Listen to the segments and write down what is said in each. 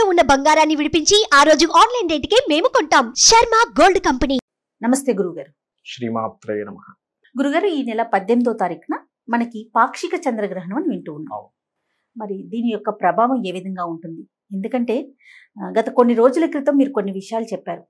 తాకట్టులో ఉన్న బంగారాన్ని విడిపించి ఆ రోజు ఆన్లైన్ రేటుకే మేము కొంటాం శర్మ గోల్డ్ కంపెనీ నమస్తే గురుగారు శ్రీమాత్రేయ నమ గురుగారు ఈ నెల పద్దెనిమిదో తారీఖున మనకి పాక్షిక చంద్రగ్రహణం అని వింటూ ఉన్నాం అవును. మరి దీని యొక్క ప్రభావం ఏ విధంగా ఉంటుంది ఎందుకంటే ఆ, గత కొన్ని రోజుల క్రితం మీరు కొన్ని విషయాలు చెప్పారు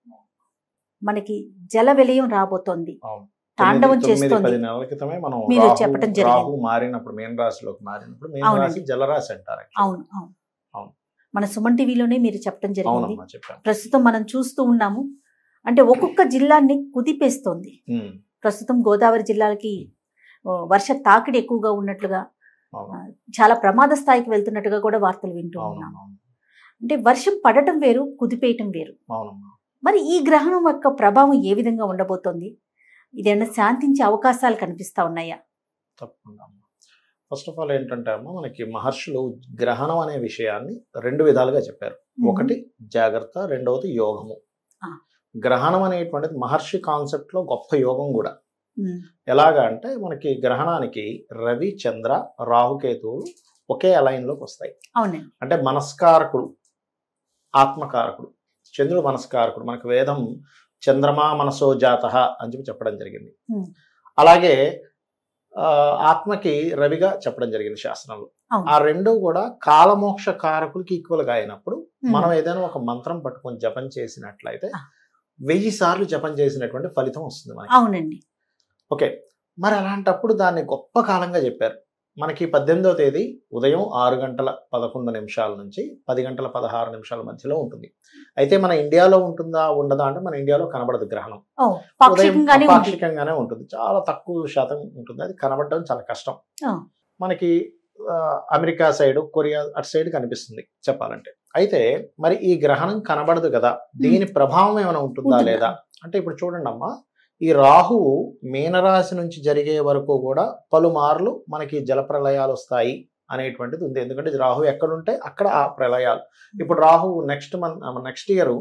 మనకి జల విలయం రాబోతోంది అవును. తాండవం తొమ్మిది- తొమ్మిది, చేస్తోంది పది నెలల క్రితమే మనం మీరు రాహు- చెప్పడం జరిగింది. రాహు మారినప్పుడు మేన్ రాశిలోకి మారినప్పుడు మేన్ అవునండి. రాశి జలరాశి అంటారు actually. అవును అవును అవును. మన సుమన్ టీవీలోనే మీరు చెప్పడం జరిగింది అవునమ్మా చెప్పాను ప్రస్తుతం మనం చూస్తూ ఉన్నాము అంటే ఒక్కొక్క జిల్లాని కుదిపేస్తోంది ఉమ్, ప్రస్తుతం గోదావరి జిల్లాలకి ఓ, వర్ష తాకిడి ఎక్కువగా ఉన్నట్లుగా అవును. చాలా ప్రమాద స్థాయికి వెళ్తున్నట్టుగా కూడా వార్తలు వింటూ ఉన్నాం అవునమ్మా అవును. అంటే వర్షం పడటం వేరు కుదిపేయటం వేరు అవునమ్మా మరి ఈ గ్రహణం యొక్క ప్రభావం ఏ విధంగా ఉండబోతోంది ఇదేమన్నా శాంతించే అవకాశాలు కనిపిస్తా ఉన్నాయా తప్పకుండా అమ్మా ఫస్ట్ ఆఫ్ ఆల్ ఏంటంటే అమ్మా మనకి మహర్షులు గ్రహణం అనే విషయాన్ని రెండు విధాలుగా చెప్పారు ఒకటి జాగ్రత్త రెండవది యోగము ఆ. గ్రహణం అనేటువంటిది మహర్షి కాన్సెప్ట్ లో గొప్ప యోగం కూడా ఉమ్, ఎలాగా అంటే మనకి గ్రహణానికి రవి చంద్ర రాహుకేతువులు ఒకే అలైన్లోకి వస్తాయి అవునండి అంటే మనస్కారకుడు ఆత్మకారకుడు చంద్రుడు మనస్కారకుడు మనకు వేదం చంద్రమా మనసో జాత అని చెప్పి చెప్పడం జరిగింది Hmm. అలాగే ఆ, ఆత్మకి రవిగా చెప్పడం జరిగింది శాస్త్రంలో అవును. ఆ రెండు కూడా కాలమోక్ష కారకులకి ఈక్వల్ గా అయినప్పుడు ఉమ్, మనం ఏదైనా ఒక మంత్రం పట్టుకొని జపం చేసినట్లయితే ఆ. వెయ్యి సార్లు జపం చేసినటువంటి ఫలితం వస్తుంది మనకి అవునండి ఓకే మరి అలాంటప్పుడు దాన్ని గొప్ప కాలంగా చెప్పారు మనకి పద్దెనిమిదవ తేదీ ఉదయం ఆరు గంటల పదకొండు నిమిషాల నుంచి పది గంటల పదహారు నిమిషాల మధ్యలో ఉంటుంది అయితే మన ఇండియాలో ఉంటుందా ఉండదా అంటే మన ఇండియాలో కనబడదు గ్రహణం ఓ ఉదయం పాక్షికంగానే ఉంది పాక్షికంగానే ఉంటుంది చాలా తక్కువ శాతం ఉంటుంది అది కనబడడం చాలా కష్టం ఆ. మనకి ఆ, అమెరికా సైడ్ కొరియా అటు సైడ్ కనిపిస్తుంది చెప్పాలంటే అయితే మరి ఈ గ్రహణం కనబడదు కదా దీని ప్రభావం ఏమైనా ఉంటుందా ఉంటుందా? లేదా అంటే ఇప్పుడు చూడండి అమ్మా ఈ రాహువు మీనరాశి నుంచి జరిగే వరకు కూడా పలుమార్లు మనకి జలప్రలయాలు వస్తాయి అనేటువంటిది ఉంది ఎందుకంటే ఇది రాహు ఎక్కడుంటే అక్కడ ఆ ప్రళయాలు ఇప్పుడు Rahu next month next year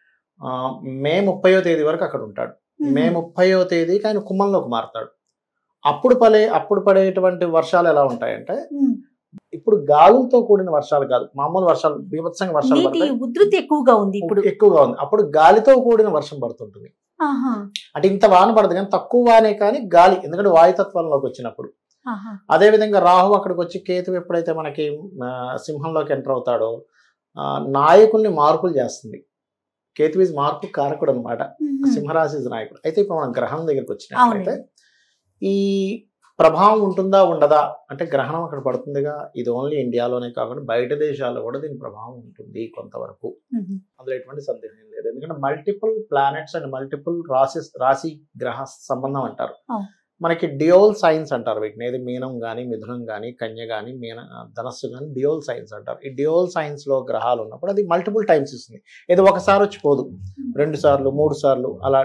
May ముప్పయో తేదీ వరకు అక్కడ ఉంటాడు ఉమ్, మే ముప్పయో తేదీకి ఆయన కుంభంలోకి మారుతాడు అప్పుడు పడే అప్పుడు పడేటువంటి వర్షాలు ఎలా ఉంటాయంటే ఉమ్, ఇప్పుడు గాలులతో కూడిన వర్షాలు కాదు మామూలు వర్షాలు బీభత్సంగా వర్షాలు నీటి పడతాయి ఉధృతి ఎక్కువగా ఉంది ఇప్పుడు ఎక్కువగా ఉంది అప్పుడు గాలితో కూడిన వర్షం పడుతుంటుంది ఆహా, అంటే ఇంత వాన పడదు కానీ తక్కువ వానే కానీ గాలి ఎందుకంటే వాయుతత్వంలోకి వచ్చినప్పుడు ఆహా. అదే విధంగా రాహు అక్కడికి వచ్చి కేతు ఎప్పుడైతే మనకి ఆ, సింహంలోకి ఎంటర్ అవుతాడో ఆ, నాయకుల్ని మార్పులు చేస్తుంది కేతు ఈజ్ మార్పు కారకుడు అనమాట ఉమ్, సింహరాశి నాయకుడు అయితే ఇప్పుడు మనం గ్రహణం దగ్గరికి వచ్చినట్లయితే అవునండి. ఈ ప్రభావం ఉంటుందా ఉండదా అంటే గ్రహణం అక్కడ పడుతుందిగా ఇది ఓన్లీ ఇండియాలోనే కాకుండా బయట దేశాల్లో కూడా దీని ప్రభావం ఉంటుంది కొంతవరకు ఉమ్, అందులో ఎటువంటి సందేహం ఏం లేదు ఎందుకంటే మల్టిపుల్ ప్లానెట్స్ అండ్ మల్టిపుల్ రాశి రాశి గ్రహ సంబంధం అంటారు అవును. మనకి డియోల్ సైన్స్ అంటారు వీటిని ఏది మీనం కానీ మిథునం కానీ కన్య కానీ మీన ధనస్సు కానీ డియోల్ సైన్స్ అంటారు ఈ డియోల్ సైన్స్ లో గ్రహాలు ఉన్నప్పుడు అది మల్టిపుల్ టైమ్స్ ఇస్తుంది ఇది ఒకసారి వచ్చి పోదు రెండు సార్లు మూడు సార్లు అలా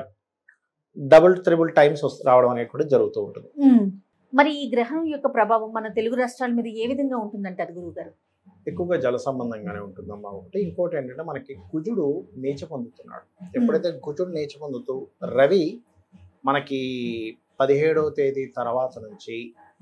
డబుల్ త్రిబుల్ టైమ్స్ రావడం అనేటువంటిది జరుగుతూ ఉంటుంది ఉమ్. మరి ఈ గ్రహణం యొక్క ప్రభావం మన తెలుగు రాష్ట్రాల మీద ఏ విధంగా ఉంటుందంటారు గురువు గారు ఎక్కువగా జల సంబంధంగానే ఉంటుందమ్మా ఒకటి ఇంకోటి ఏంటంటే మనకి కుజుడు నీచ పొందుతున్నాడు ఎప్పుడైతే కుజుడు నీచ పొందుతూ రవి మనకి పదిహేడవ తేదీ తర్వాత నుంచి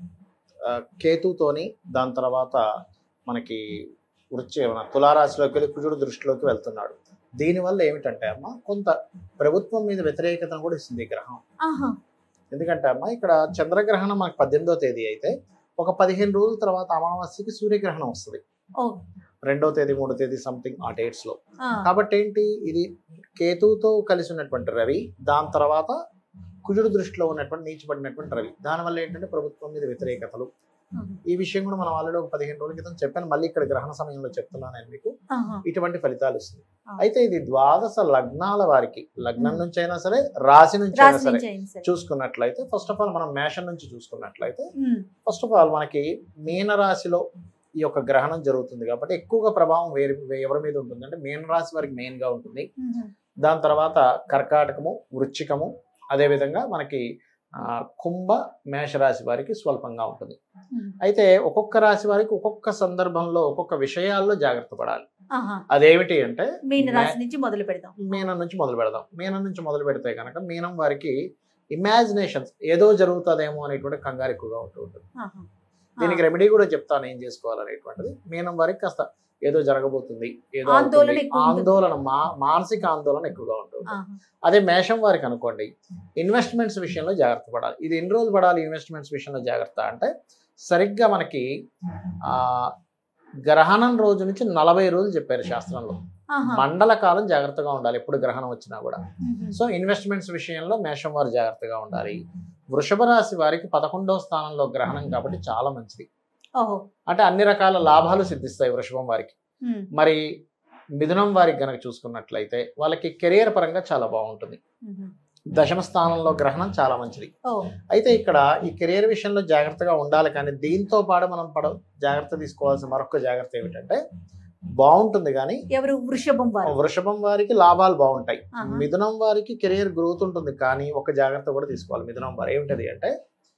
ఆ, కేతుతోని దాని తర్వాత మనకి వృత్తి మన తులారాశిలోకి వెళ్ళి కుజుడు దృష్టిలోకి వెళ్తున్నాడు దీనివల్ల ఏమిటంటే అమ్మ కొంత ప్రభుత్వం మీద వ్యతిరేకతను కూడా ఇస్తుంది ఈ గ్రహం ఆహా ఎందుకంటే అమ్మ ఇక్కడ చంద్రగ్రహణం మనకి పద్దెనిమిదో తేదీ అయితే ఒక పదిహేను రోజుల తర్వాత అమావాస్యకి సూర్యగ్రహణం వస్తుంది ఓ రెండో తేదీ మూడో తేదీ సంథింగ్ ఆ డేట్స్ లో ఆ, కాబట్టి ఏంటి ఇది కేతువుతో కలిసి ఉన్నటువంటి రవి దాని తర్వాత కుజుడు దృష్టిలో ఉన్నటువంటి నీచబడినటువంటి రవి దానివల్ల ఏంటంటే ప్రభుత్వం మీద వ్యతిరేకతలు ఉమ్, ఈ విషయం కూడా మనం ఆల్రెడీ ఒక పదిహేను రోజుల క్రితం చెప్పాను మళ్ళీ ఇక్కడ గ్రహణ సమయంలో చెప్తున్నాను నేను మీకు ఆహా. ఇటువంటి ఫలితాలు ఇస్తుంది ఆ. అయితే ఇది ద్వాదశ లగ్నాల వారికి లగ్నం నుంచి అయినా సరే రాశి నుంచి అయినా రాసి సరే నుంచి అయింది సరే. చూసుకున్నట్లయితే ఫస్ట్ ఆఫ్ ఆల్ మనం మేషం నుంచి చూసుకున్నట్లయితే ఉమ్, ఫస్ట్ ఆఫ్ ఆల్ మనకి మీన రాశిలో ఈ యొక్క గ్రహణం జరుగుతుంది కాబట్టి ఎక్కువగా ప్రభావం వేరే ఎవరి మీద ఉంటుంది అంటే మీన రాశి వారికి మెయిన్ గా ఉంటుంది ఉమ్, దాని తర్వాత కర్కాటకము వృశ్చికము అదేవిధంగా మనకి ఆ, కుంభ మేషరాశి వారికి స్వల్పంగా ఉంటుంది ఉమ్, అయితే ఒక్కొక్క రాశి వారికి ఒక్కొక్క సందర్భంలో ఒక్కొక్క విషయాల్లో జాగ్రత్త పడాలి ఆహా. అదేమిటి అంటే మీన రాశి నుంచి మొదలు పెడదాం మీనం నుంచి మొదలు పెడదాం మీనం నుంచి మొదలు పెడితే కనుక మీనం వారికి ఇమాజినేషన్స్ ఏదో జరుగుతుందేమో అనేటువంటి కంగారు ఎక్కువగా ఉంటూ ఉంటుంది ఆహా. దీనికి రెమెడీ కూడా చెప్తాను ఏం చేసుకోవాలనేటువంటిది మీనం వారికి కాస్త ఏదో జరగబోతుంది ఏదో ఆందోళన అవుతుంది. ఎక్కువ ఉంటుంది. ఆందోళన మా- మానసిక ఆందోళన ఎక్కువగా ఉంటుంది ఆహా. అదే మేషం వారికి అనుకోండి ఇన్వెస్ట్మెంట్స్ విషయంలో జాగ్రత్త పడాలి ఇది ఎన్ని రోజులు పడాలి ఇన్వెస్ట్మెంట్స్ విషయంలో జాగ్రత్త అంటే సరిగ్గా మనకి ఆ గ్రహణం రోజు నుంచి నలభై రోజులు చెప్పారు శాస్త్రంలో ఆహా. మండల కాలం జాగ్రత్తగా ఉండాలి ఎప్పుడు గ్రహణం వచ్చినా కూడా మ్మ్. సో ఇన్వెస్ట్మెంట్స్ విషయంలో మేషం వారు జాగ్రత్తగా ఉండాలి వృషభ రాశి వారికి పదకొండవ స్థానంలో గ్రహణం కాబట్టి చాలా మంచిది ఓహో అంటే అన్ని రకాల లాభాలు సిద్ధిస్తాయి వృషభం వారికి మ్మ్. మరి మిథునం వారికి గనక చూసుకున్నట్లయితే వాళ్ళకి కెరియర్ పరంగా చాలా బాగుంటుంది మ్మ్. దశమ స్థానంలో గ్రహణం చాలా మంచిది ఓ అయితే ఇక్కడ ఈ కెరియర్ విషయంలో జాగ్రత్తగా ఉండాలి కానీ దీంతో పాటు మనం పడ జాగ్రత్త తీసుకోవాల్సిన మరొక జాగ్రత్త ఏమిటంటే బాగుంటుంది కానీ ఎవరు వృషభం వారు వృషభం వారికి లాభాలు బాగుంటాయి ఆహా. మిథునం వారికి కెరియర్ గ్రోత్ ఉంటుంది కానీ ఒక జాగ్రత్త కూడా తీసుకోవాలి మిథునం వారు ఏమిటది అంటే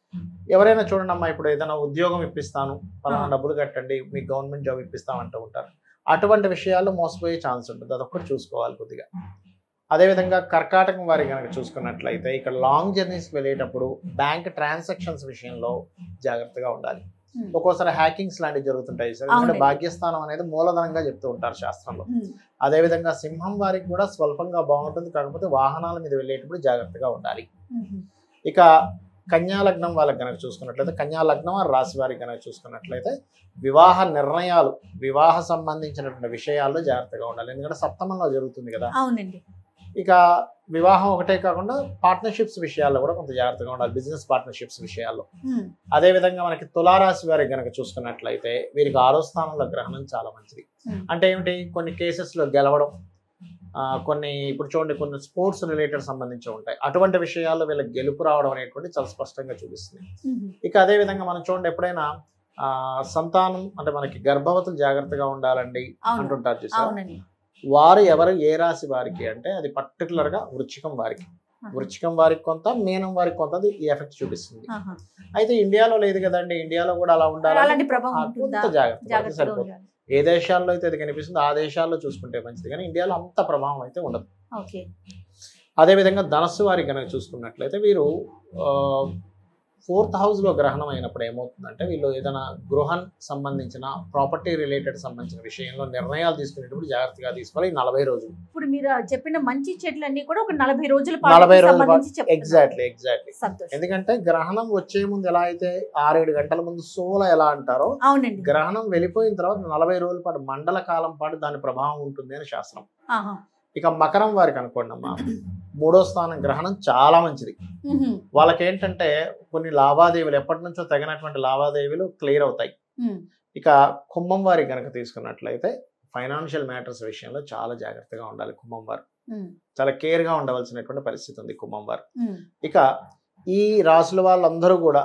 ఎవరైనా చూడండి అమ్మా ఇప్పుడు ఏదైనా ఉద్యోగం ఇప్పిస్తాను పలానా ఆ. డబ్బులు కట్టండి మీకు గవర్నమెంట్ జాబ్ ఇప్పిస్తాం అంటూ ఉంటారు అటువంటి విషయాల్లో మోసపోయే ఛాన్స్ ఉంటుంది అదొక్కటి చూసుకోవాలి కొద్దిగా అదేవిధంగా కర్కాటకం వారి కనుక చూసుకున్నట్లయితే ఇక్కడ లాంగ్ జర్నీస్కి వెళ్ళేటప్పుడు బ్యాంక్ ట్రాన్సాక్షన్స్ విషయంలో జాగ్రత్తగా ఉండాలి మ్మ్. ఒక్కోసారి హ్యాకింగ్స్ లాంటివి జరుగుతుంటాయి సార్ ఎందుకంటే అవునండి. భాగ్యస్థానం అనేది మూలధనంగా చెప్తూ ఉంటారు శాస్త్రంలో మ్మ్. అదేవిధంగా సింహం వారికి కూడా స్వల్పంగా బాగుంటుంది కాకపోతే వాహనాల మీద వెళ్ళేటప్పుడు జాగ్రత్తగా ఉండాలి మ్మ్. ఇక కన్యా లగ్నం వాళ్ళకి కనుక చూసుకున్నట్లయితే కన్యా లగ్నం ఆ రాశి వారికి కనుక చూసుకున్నట్లయితే వివాహ నిర్ణయాలు వివాహ సంబంధించినటువంటి విషయాల్లో జాగ్రత్తగా ఉండాలి ఎందుకంటే సప్తమంలో జరుగుతుంది కదా అవునండి ఇక వివాహం ఒకటే కాకుండా పార్ట్నర్షిప్స్ విషయాల్లో కూడా కొంత జాగ్రత్తగా ఉండాలి బిజినెస్ పార్ట్నర్షిప్స్ విషయాల్లో మ్మ్. అదేవిధంగా మనకి తులారాశి వారికి కనుక చూసుకున్నట్లయితే వీరికి ఆరో స్థానంలో గ్రహణం చాలా మంచిది మ్మ్. అంటే ఏమిటి కొన్ని కేసెస్లో గెలవడం ఆ, కొన్ని ఇప్పుడు చూడండి కొన్ని స్పోర్ట్స్ రిలేటెడ్ సంబంధించి ఉంటాయి అటువంటి విషయాల్లో వీళ్ళకి గెలుపు రావడం అనేటువంటి చాలా స్పష్టంగా చూపిస్తుంది మ్మ్. ఇక అదే విధంగా మనం చూడండి ఎప్పుడైనా ఆ, సంతానం అంటే మనకి గర్భవతులు జాగ్రత్తగా ఉండాలండి అవును అంటుంటారు చూసారా అవునండి వారు ఎవరు ఏ రాశి వారికి అంటే అది పర్టికులర్ గా వృచ్చికం వారికి ఆహా. వృచ్చికం వారికి కొంత మీనం వారికి కొంత అది ఈ ఎఫెక్ట్ చూపిస్తుంది ఆహా. అయితే ఇండియాలో లేదు కదండి ఇండియాలో కూడా అలా ఉండాలి అలాంటి ప్రభావం ఆ, ఉంటుందా కొంత జాగ్రత్త పడితే జాగ్రత్తగా సరిపోతుంది ఉండాలి ఏ దేశాల్లో అయితే అది కనిపిస్తుందో ఆ దేశాల్లో చూసుకుంటే మంచిది కానీ ఇండియాలో అంత ప్రభావం అయితే ఉండదు ఓకే అదేవిధంగా ధనస్సు వారికి కనుక చూసుకున్నట్లయితే వీరు ఫోర్త్ హౌస్లో గ్రహణం అయినప్పుడు ఏమవుతుందంటే వీళ్ళు ఏదైనా గృహం సంబంధించిన ప్రాపర్టీ రిలేటెడ్ సంబంధించిన విషయంలో నిర్ణయాలు తీసుకునేటప్పుడు జాగ్రత్తగా తీసుకోవాలి ఈ నలభై రోజులు ఇప్పుడు మీరు చెప్పిన మంచి చెట్లన్నీ కూడా ఒక నలభై రోజుల పాటు నలభై రోజుల సంబంధించి చెప్తున్నారు. ఎగ్జాక్ట్లీ ఎగ్జాక్ట్లీ సంతోషం ఎందుకంటే గ్రహణం వచ్చే ముందు ఎలా అయితే ఆరేడు గంటల ముందు సోల ఎలా అంటారో అవునండి గ్రహణం వెళ్ళిపోయిన తర్వాత నలభై రోజుల పాటు మండల కాలం పాటు దాని ప్రభావం ఉంటుంది అని శాస్త్రం ఆహా. ఇక మకరం వారికి అనుకోండి అమ్మా మూడో స్థానం గ్రహణం చాలా మంచిది మ్మ్. వాళ్ళకి ఏంటంటే కొన్ని లావాదేవీలు ఎప్పటి నుంచో తగినటువంటి లావాదేవీలు క్లియర్ అవుతాయి మ్మ్. ఇక కుంభం వారికి కనుక తీసుకున్నట్లయితే ఫైనాన్షియల్ మ్యాటర్స్ విషయంలో చాలా జాగ్రత్తగా ఉండాలి కుంభం వారు మ్మ్. చాలా కేర్గా ఉండవలసినటువంటి పరిస్థితి ఉంది కుంభం వారు మ్మ్. ఇక ఈ రాసుల వాళ్ళందరూ కూడా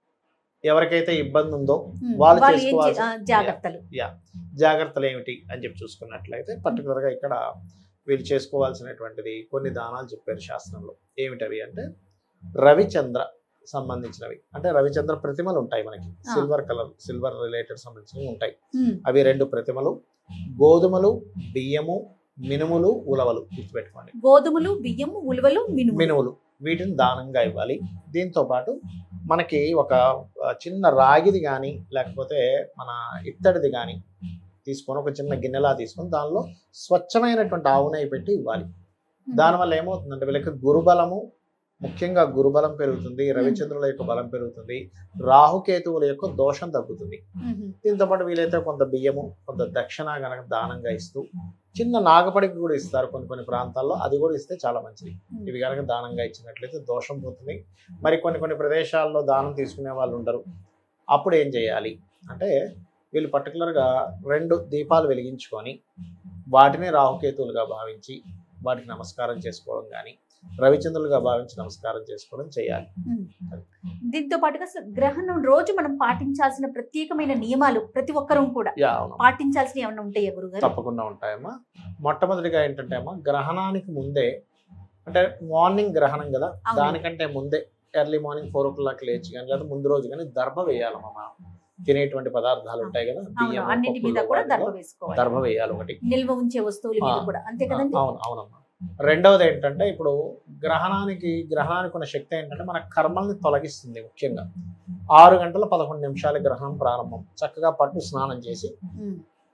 ఎవరికైతే ఇబ్బంది ఉందో మ్మ్. వాళ్ళు వాళ్ళు ఏం చే- చేసుకోవాల్సిన- ఆ, జాగ్రత్తలు జాగ్రత్తలు ఏమిటి అని చెప్పి చూసుకున్నట్లయితే పర్టికులర్గా ఇక్కడ వీళ్ళు చేసుకోవాల్సినటువంటిది కొన్ని దానాలు చెప్పారు శాస్త్రంలో ఏమిటవి అంటే రవిచంద్ర సంబంధించినవి అంటే రవిచంద్ర ప్రతిమలు ఉంటాయి మనకి ఆ. సిల్వర్ కలర్ సిల్వర్ రిలేటెడ్ సంబంధించినవి ఉంటాయి మ్మ్. అవి రెండు ప్రతిమలు గోధుమలు బియ్యము మినుములు ఉలవలు గుర్తుపెట్టుకోండి గోధుమలు బియ్యము ఉలువలు మినుము మినుములు వీటిని దానంగా ఇవ్వాలి దీంతో పాటు మనకి ఒక ఆ, చిన్న రాగిది కానీ లేకపోతే మన ఇత్తడిది కానీ తీసుకొని ఒక చిన్న గిన్నెలా తీసుకొని దానిలో స్వచ్ఛమైనటువంటి ఆవు నెయ్యి పెట్టి ఇవ్వాలి దానివల్ల ఏమవుతుందంటే వీళ్ళకి గురుబలము ముఖ్యంగా గురుబలం పెరుగుతుంది రవిచంద్రుల యొక్క బలం పెరుగుతుంది రాహుకేతువుల యొక్క దోషం తగ్గుతుంది మ్మ్. దీంతో పాటు వీలైతే కొంత బియ్యము కొంత దక్షిణ గనక దానంగా ఇస్తూ చిన్న నాగపడికి కూడా ఇస్తారు కొన్ని కొన్ని ప్రాంతాల్లో అది కూడా ఇస్తే చాలా మంచిది మ్మ్. ఇవి కనుక దానంగా ఇచ్చినట్లయితే దోషం పోతుంది మరి కొన్ని కొన్ని ప్రదేశాల్లో దానం తీసుకునే వాళ్ళు ఉండరు అప్పుడు ఏం చేయాలి అంటే వీళ్ళు పర్టికులర్గా రెండు దీపాలు వెలిగించుకొని వాటిని రాహుకేతువులుగా భావించి వాటికి నమస్కారం చేసుకోవడం కానీ రవిచంద్రులుగా భావించి నమస్కారం చేసుకోవడం చేయాలి మ్మ్. దీంతో పాటుగా అసలు గ్రహణం రోజు మనం పాటించాల్సిన ప్రత్యేకమైన నియమాలు ప్రతి ఒక్కరూ కూడా యా అవును పాటించాల్సిన ఏమైనా ఉంటాయా గురుగారు తప్పకుండా ఉంటాయమ్మా మొట్టమొదటిగా ఏంటంటే అమ్మా గ్రహణానికి ముందే అంటే మార్నింగ్ గ్రహణం కదా అవును. దానికంటే ముందే early morning four o'clock లేచి కానీ లేదా ముందు రోజు కానీ దర్భ వేయాలమ్మా మనం తినేటువంటి పదార్థాలు ఉంటాయి కదా అవును బియ్యం అన్నిటి మీద కూడా దర్భ వేసుకోవాలి దర్భ వేయాలి ఒకటి నిల్వ ఉంచే వస్తువుల మీద ఆ. కూడా అంతే ఆ, కదండి అవును అవునమ్మా రెండవది ఏంటంటే ఇప్పుడు గ్రహణానికి గ్రహణానికి ఉన్న శక్తి ఏంటంటే మన కర్మల్ని తొలగిస్తుంది ముఖ్యంగా ఆరు గంటల పదకొండు నిమిషాల గ్రహణం ప్రారంభం చక్కగా పట్టు స్నానం చేసి మ్మ్.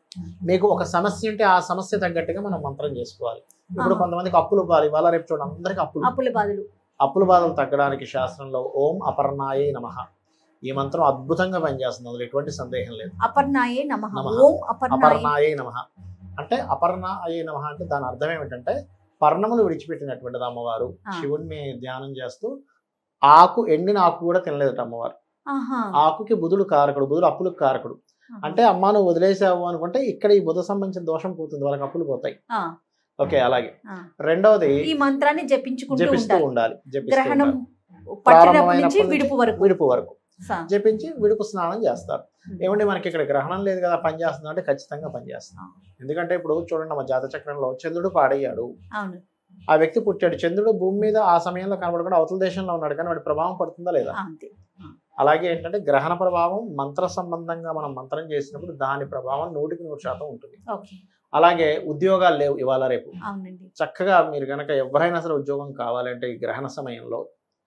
మీకు ఒక సమస్య ఉంటే ఆ సమస్య తగ్గట్టుగా మనం మంత్రం చేసుకోవాలి ఇప్పుడు ఆహా. కొంతమందికి అప్పులు ఇవ్వాలి ఇవాళ రేపు చూడండి అందరికి అప్పులు అప్పుల బాధలు అప్పుల బాధలు తగ్గడానికి శాస్త్రంలో ఓం అపర్ణాయే నమః ఈ మంత్రం అద్భుతంగా పనిచేస్తుంది అందులో ఎటువంటి సందేహం లేదు అపర్ణాయే నమ నమః. ఓం అపర్ణాయే అపర్ణాయే నమః అంటే అపర్ణాయే నమః అంటే దాని అర్థం ఏమిటంటే పర్ణములు విడిచిపెట్టినటువంటిది అమ్మవారు ఆ. శివుణ్ణి ధ్యానం చేస్తూ ఆకు ఎండిన ఆకు కూడా తినలేదట అమ్మవారు ఆహా. ఆకుకి బుధుడు కారకుడు బుధుడు అప్పులకు కారకుడు ఆహా. అంటే అమ్మ నువ్వు వదిలేసావు అనుకుంటే ఇక్కడ ఈ బుధ సంబంధించిన దోషం పోతుంది వాళ్ళకి అప్పులు పోతాయి ఆ, ఓకే అలాగే ఆ. రెండవది ఈ మంత్రాన్ని జపించుకుంటూ జపిస్తూ ఉండాలి ఉండాలి జపిస్తూ గ్రహణం ఉండాలి. పట్టినప్పటి నుంచి ప్రారంభమైనప్పటి విడుపు వరకు విడుపు వరకు సా. జపించి విడుపు స్నానం చేస్తారు ఉమ్. ఏమంటే మనకి ఇక్కడ గ్రహణం లేదు కదా పని చేస్తుంది అంటే ఖచ్చితంగా పని చేస్తాం ఎందుకంటే ఇప్పుడు చూడండి మన జాత చక్రంలో చంద్రుడు పాడయ్యాడు అవును ఆ వ్యక్తి పుట్టాడు చంద్రుడు భూమి మీద ఆ సమయంలో కనబడకుండా అవతల దేశంలో ఉన్నాడు కానీ వాడి ప్రభావం పడుతుందా లేదా ఆ, అంతే అలాగే ఏంటంటే గ్రహణ ప్రభావం మంత్ర సంబంధంగా మనం మంత్రం చేసినప్పుడు దాని ప్రభావం నూటికి నూరు శాతం ఉంటుంది ఓకే అలాగే ఉద్యోగాలు లేవు ఇవాళ రేపు అవునండి చక్కగా మీరు కనుక ఎవరైనా సరే ఉద్యోగం కావాలంటే ఈ గ్రహణ సమయంలో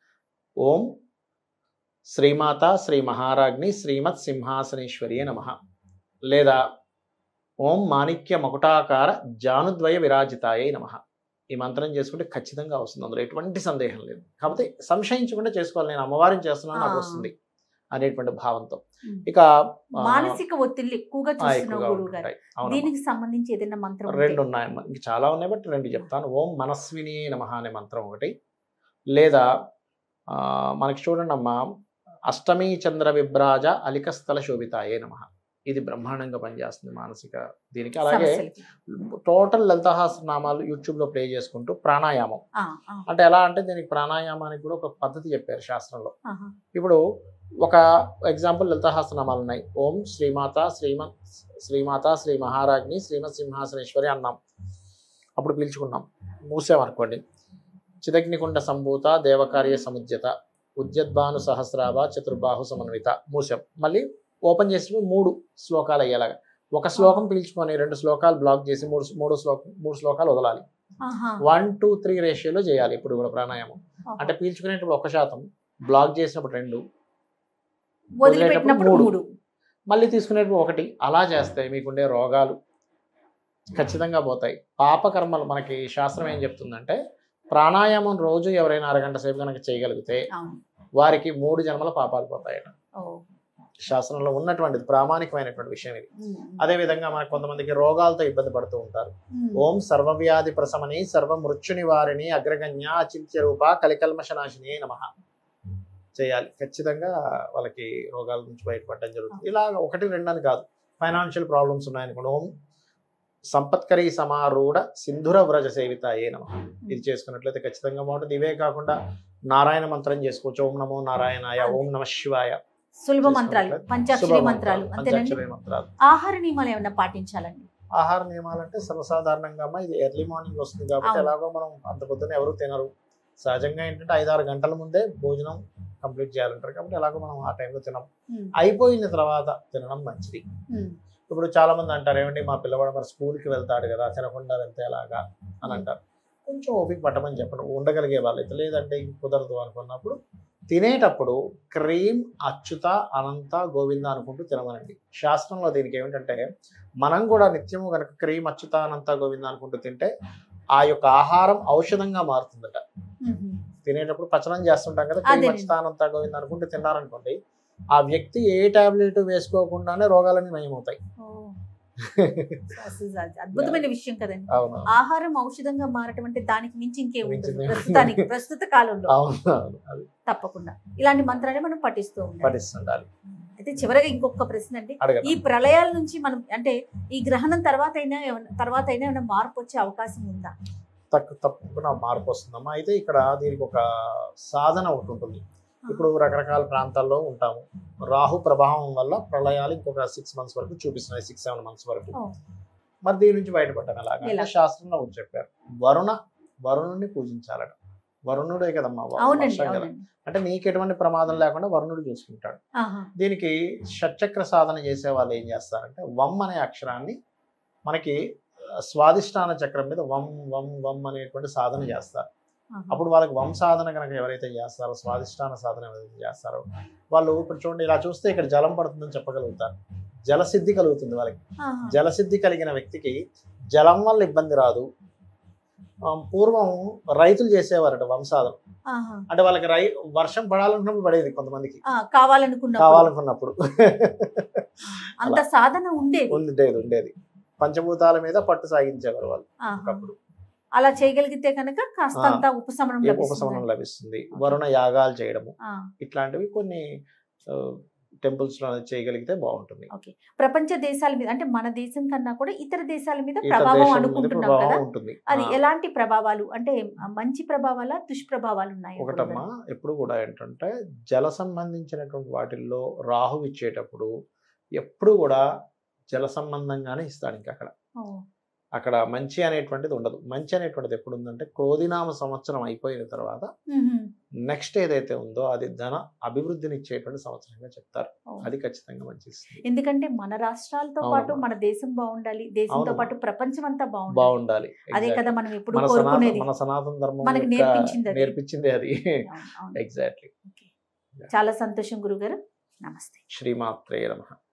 ఓం శ్రీమాత శ్రీ మహారాజ్ని శ్రీమత్ సింహాసనేశ్వరి నమ లేదా ఓం మాణిక్య మకుటాకార జానుద్వయ విరాజితాయే నమ ఈ మంత్రం చేసుకుంటే ఖచ్చితంగా వస్తుంది అందులో ఎటువంటి సందేహం లేదు కాకపోతే సంశయించకుండా చేసుకోవాలి నేను అమ్మవారిని చేస్తున్నాను నాకు ఆ. వస్తుంది అనేటువంటి భావంతో ఉమ్. ఇక ఆ, మానసిక ఒత్తిళ్ళు ఎక్కువగా ఆ, చూస్తున్నాం ఎక్కువగా గురువు గారు ఉంటాయి. అవునమ్మా. దీనికి సంబంధించి ఏదైనా మంత్రం ఉంటే? రెండు ఉన్నాయమ్మా ఇంక చాలా ఉన్నాయి బట్ రెండు చెప్తాను ఓం మనస్విని నమ అనే మంత్రం ఒకటి లేదా ఆ, మనకి చూడండి అమ్మా అష్టమి చంద్ర విభ్రాజ అలికస్థల శోభితాయే నమ ఇది బ్రహ్మాండంగా పనిచేస్తుంది మానసిక దీనికి అలాగే సమస్యలకి. టోటల్ లలితహాస నామాలు యూట్యూబ్లో ప్లే చేసుకుంటూ ప్రాణాయామం ఆ, ఆ, అంటే ఎలా అంటే దీనికి ప్రాణాయామానికి కూడా ఒక పద్ధతి చెప్పారు శాస్త్రంలో ఆహా. ఇప్పుడు ఒక ఎగ్జాంపుల్ లలితహాసనామాలు ఉన్నాయి ఓం శ్రీమాత శ్రీమత్ శ్రీమాత శ్రీ మహారాజ్ని శ్రీమత్ సింహాసనేశ్వరి అన్నాం అప్పుడు పీల్చుకున్నాం మూసామనుకోండి చిదగ్నికుండ సంభూత దేవకార్య సముద్యత ఉద్యద్భాను సహస్రాభ చతుర్బాహు సమన్విత మూసాం మళ్ళీ ఓపెన్ చేసినప్పుడు మూడు శ్లోకాలు అయ్యేలాగా ఒక శ్లోకం పీల్చుకొని రెండు శ్లోకాలు బ్లాక్ చేసి మూడు మూడు శ్లోకం మూడు శ్లోకాలు వదలాలి ఆహా. వన్ టూ త్రీ రేషియోలో చేయాలి ఇప్పుడు కూడా ప్రాణాయామం ఆహా. అంటే పీల్చుకునేటప్పుడు ఒక శాతం బ్లాక్ చేసినప్పుడు రెండు వదిలిపెట్టినప్పుడు మూడు. మూడు మళ్ళీ తీసుకునేటప్పుడు ఒకటి అలా చేస్తే మీకుండే రోగాలు ఖచ్చితంగా పోతాయి పాపకర్మలు మనకి శాస్త్రం ఏం చెప్తుందంటే ప్రాణాయామం రోజు ఎవరైనా అరగంట సేపు కనుక చేయగలిగితే అవును వారికి మూడు జన్మల పాపాలు పోతాయట ఓ. శాస్త్రంలో ఉన్నటువంటిది ప్రామాణికమైనటువంటి విషయం ఇది ఉమ్, అదే విధంగా మనకు కొంతమందికి రోగాలతో ఇబ్బంది పడుతూ ఉంటారు ఉమ్. ఓం సర్వవ్యాధి ప్రశమని సర్వ మృత్యు నివారిణి అగ్రగణ్య అచింత్య రూప కలికల్మషనాశిని నమ చేయాలి ఖచ్చితంగా వాళ్ళకి రోగాల నుంచి బయటపడడం జరుగుతుంది ఇలా ఒకటి రెండు అని కాదు ఫైనాన్షియల్ ప్రాబ్లమ్స్ ఉన్నాయనుకోండి ఓం సంపత్కరీ సమారూఢ సింధుర వ్రజ సేవిత ఏ నమ ఇది చేసుకున్నట్లయితే ఖచ్చితంగా బాగుంటుంది ఇవే కాకుండా నారాయణ మంత్రం చేసుకోవచ్చు ఓం నమో నారాయణాయ ఓం నమ శివాయ సులభ మంత్రాలు చేసుకున్నట్లయితే పంచాక్షరి శుభ మంత్రాలు అంతేనండి పంచాక్షరి మంత్రాలు ఆహార నియమాలు ఏమైనా పాటించాలండి ఆహార నియమాలు అంటే సర్వసాధారణంగా అమ్మా ఇది ఎర్లీ మార్నింగ్ వస్తుంది కాబట్టి అవును. ఎలాగో మనం అంత పొద్దున ఎవరు తినరు సహజంగా ఏంటంటే ఐదు ఆరు గంటల ముందే భోజనం కంప్లీట్ చేయాలంటారు కాబట్టి ఎలాగో మనం ఆ టైంలో తినం ఉమ్, అయిపోయిన తర్వాత తినడం మంచిది ఉమ్, ఇప్పుడు చాలా మంది అంటారు ఏమండి మా పిల్లవాడు మరి స్కూల్కి వెళ్తాడు కదా తినకుండా వెళ్తే ఎలాగా అని అంటారు కొంచెం ఓపిక పట్టమని చెప్పండి ఉండగలిగే వాళ్ళైతే లేదంటే ఇంక కుదరదు అనుకున్నప్పుడు తినేటప్పుడు క్రీమ్ అచ్యుత అనంత గోవింద అనుకుంటూ తినమనండి శాస్త్రంలో దీనికి ఏమిటంటే మనం కూడా నిత్యము కనుక క్రీమ్ అచ్యుత అనంత గోవింద అనుకుంటూ తింటే ఆ యొక్క ఆహారం ఔషధంగా మారుతుందట ఉమ్, ఉమ్. తినేటప్పుడు పచనం చేస్తుంటాం కదా క్రీమ్ అదేనండి. అచ్యుత అనంత గోవింద అనుకుంటూ తిన్నారనుకోండి ఆ వ్యక్తి ఏ టాబ్లెట్ వేసుకోకుండానే రోగాలన్నీ నయమవుతాయి ఓ. అసలు అది అద్భుతమైన విషయం కదండి అవును ఆహారం ఔషధంగా మారటం అంటే దానికి మించి ఇంకే ఉంటుంది మించింది. ప్రస్తుతానికి ప్రస్తుత కాలంలో అవును అవును అది తప్పకుండా ఇలాంటి మంత్రాన్ని మనం పఠిస్తూ ఉండాలి పఠిస్తుండాలి అయితే చివరగా ఇంకొక ప్రశ్న అండి ఈ అడగండి ప్రళయాల నుంచి మనం అంటే ఈ గ్రహణం తర్వాత అయినా ఏమన్నా- తర్వాత అయినా ఏమైనా మార్పు వచ్చే అవకాశం ఉందా తక్కు తప్పకుండా మార్పు వస్తుందమ్మా అయితే ఇక్కడ దీనికి ఒక సాధన ఒకటి ఉంటుంది ఇప్పుడు రకరకాల ప్రాంతాల్లో ఉంటాము రాహు ప్రభావం వల్ల ప్రళయాలు ఇంకొక సిక్స్ మంత్స్ వరకు చూపిస్తున్నాయి సిక్స్ సెవెన్ మంత్స్ వరకు ఓ. మరి దీని నుంచి బయటపడ్డాం అలాగా ఎలా? అంటే శాస్త్రంలో ఒకటి చెప్పారు వరుణ వరుణుడిని పూజించాలట వరుణుడే కదమ్మా వ- అవునండి వర్షం కదా అవునండి అంటే నీకు ఎటువంటి ప్రమాదం లేకుండా వరుణుడు చూసుకుంటాడు ఆహా. దీనికి షట్చక్ర సాధన చేసే వాళ్ళు ఏం చేస్తారంటే వమ్ అనే అక్షరాన్ని మనకి ఆ, స్వాదిష్టాన చక్రం మీద వమ్ వమ్ వమ్ అనేటువంటి సాధన చేస్తారు ఆహా. అప్పుడు వాళ్ళకి వం సాధన కనుక ఎవరైతే చేస్తారో స్వాదిష్టాన సాధన ఎవరైతే చేస్తారో వాళ్ళు ఇప్పుడు చూడండి ఇలా చూస్తే ఇక్కడ జలం పడుతుందని చెప్పగలుగుతారు జలసిద్ధి కలుగుతుంది వాళ్ళకి ఆహా. జలసిద్ధి కలిగిన వ్యక్తికి జలం వల్ల ఇబ్బంది రాదు ఆ, పూర్వం రైతులు చేసేవారట వంశాలు ఆహా. అంటే వాళ్ళకి రై వర్షం పడాలనుకున్నప్పుడు పడేది కొంతమందికి ఆ, కావాలనుకున్న కావాలనుకున్నప్పుడు అంత సాధన ఉండేది ఉండేది ఉండేది పంచభూతాల మీద పట్టు సాగించేవారు వాళ్ళు ఆహా. ఒకప్పుడు అలా చేయగలిగితే కనుక కాస్తంత ఉపశమనం ఏ లభిస్తుంది. ఉపశమనం లభిస్తుంది వరుణ యాగాలు చేయడము ఆ, ఇట్లాంటివి కొన్ని టెంపుల్స్ లో చేయగలిగితే బాగుంటుంది ఓకే ప్రపంచ దేశాల మీద అంటే మన దేశం కన్నా కూడా ఇతర దేశాల మీద ఇతర ప్రభావం దేశం మీద అనుకుంటున్నాం కదా ప్రభావం ఉంటుంది అది ఆ, ఎలాంటి ప్రభావాలు అంటే ఆ, మంచి ప్రభావాల దుష్ప్రభావాలు ఉన్నాయి ఒకటమ్మా ఎప్పుడు కూడా ఏంటంటే జల సంబంధించినటువంటి వాటిల్లో రాహు ఇచ్చేటప్పుడు ఎప్పుడు కూడా జల సంబంధంగానే ఇస్తాడు ఇంకా అక్కడ అక్కడ మంచి అనేటువంటిది ఉండదు మంచి అనేటువంటిది ఎప్పుడు ఉందంటే క్రోధినామ సంవత్సరం అయిపోయిన తర్వాత నెక్స్ట్ ఏదైతే ఉందో అది ధన అభివృద్ధిని ఇచ్చేటువంటి సంవత్సరంగా చెప్తారు అది ఖచ్చితంగా మంచి ఇస్తుంది ఎందుకంటే మన రాష్ట్రాలతో అవునమ్మా. పాటు మన దేశం బాగుండాలి దేశంతో అవునమ్మా. పాటు ప్రపంచం అంతా బాగుండాలి బాగుండాలి అదే Exactly. కదా మనం ఎప్పుడు మన సనాతన కోరుకునేది మన సనాతన ధర్మం మనకి యొక్క నేర్పించింది అది. నేర్పించింది అది అవును, అవును. ఎగ్జాక్ట్లీ చాలా సంతోషం గురుగారు నమస్తే శ్రీమాత్రే నమః